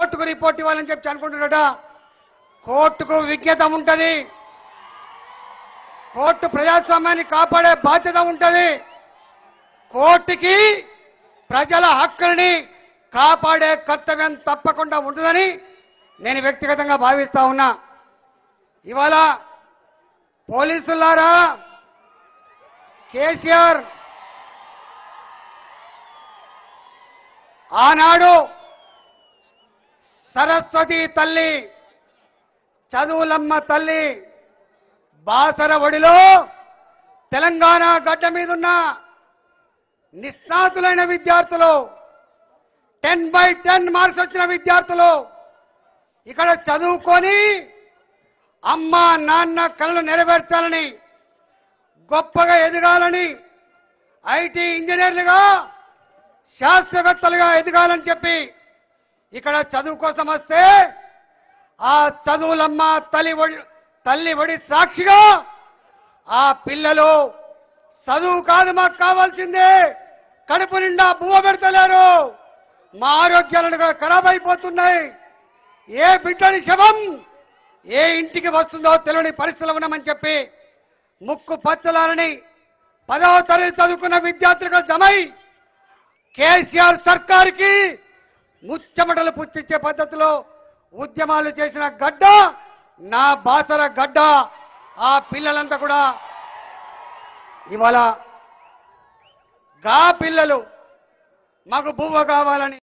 కోర్టుకు రిపోర్ట్ ఇవ్వాలని చెప్పి అనుకుంటున్నాడట కోర్టుకు విజ్ఞత ఉంటది కోర్టు ప్రజాస్వామ్యాన్ని కాపాడే బాధ్యత ఉంటది కోర్టుకి ప్రజల హక్కుల్ని కాపాడే కర్తవ్యం తప్పకుండా ఉంటుందని నేను వ్యక్తిగతంగా భావిస్తా ఉన్నా ఇవాళ పోలీసులారా కేసీఆర్ ఆనాడు సరస్వతి తల్లి చదువులమ్మ తల్లి బాసర ఒడిలో తెలంగాణ గడ్డ మీదున్న నిష్ణాతులైన విద్యార్థులు టెన్ బై టెన్ మార్క్స్ వచ్చిన విద్యార్థులు ఇక్కడ చదువుకొని అమ్మ నాన్న కళ్ళు నెరవేర్చాలని గొప్పగా ఎదగాలని ఐటీ ఇంజనీర్లుగా శాస్త్రవేత్తలుగా ఎదగాలని చెప్పి ఇక్కడ చదువు కోసం వస్తే ఆ చదువులమ్మ తల్లి ఒడి తల్లి ఒడి సాక్షిగా ఆ పిల్లలు చదువు కాదు మాకు కావాల్సిందే కడుపు నిండా బువ్వ పెడతలేరు మా ఆరోగ్యాలను కూడా ఖరాబ్ అయిపోతున్నాయి ఏ బిడ్డని శవం ఏ ఇంటికి వస్తుందో తెలియని పరిస్థితులు ఉన్నామని చెప్పి ముక్కు పచ్చలాలని పదవ తరగతి చదువుకున్న విద్యార్థులకు జమై కేసీఆర్ సర్కారుకి ముచ్చమటలు పుచ్చిచ్చే పద్ధతిలో ఉద్యమాలు చేసిన గడ్డ నా బాసర గడ్డ ఆ పిల్లలంతా కూడా ఇవాళ గా పిల్లలు మాకు బువ్వ కావాలని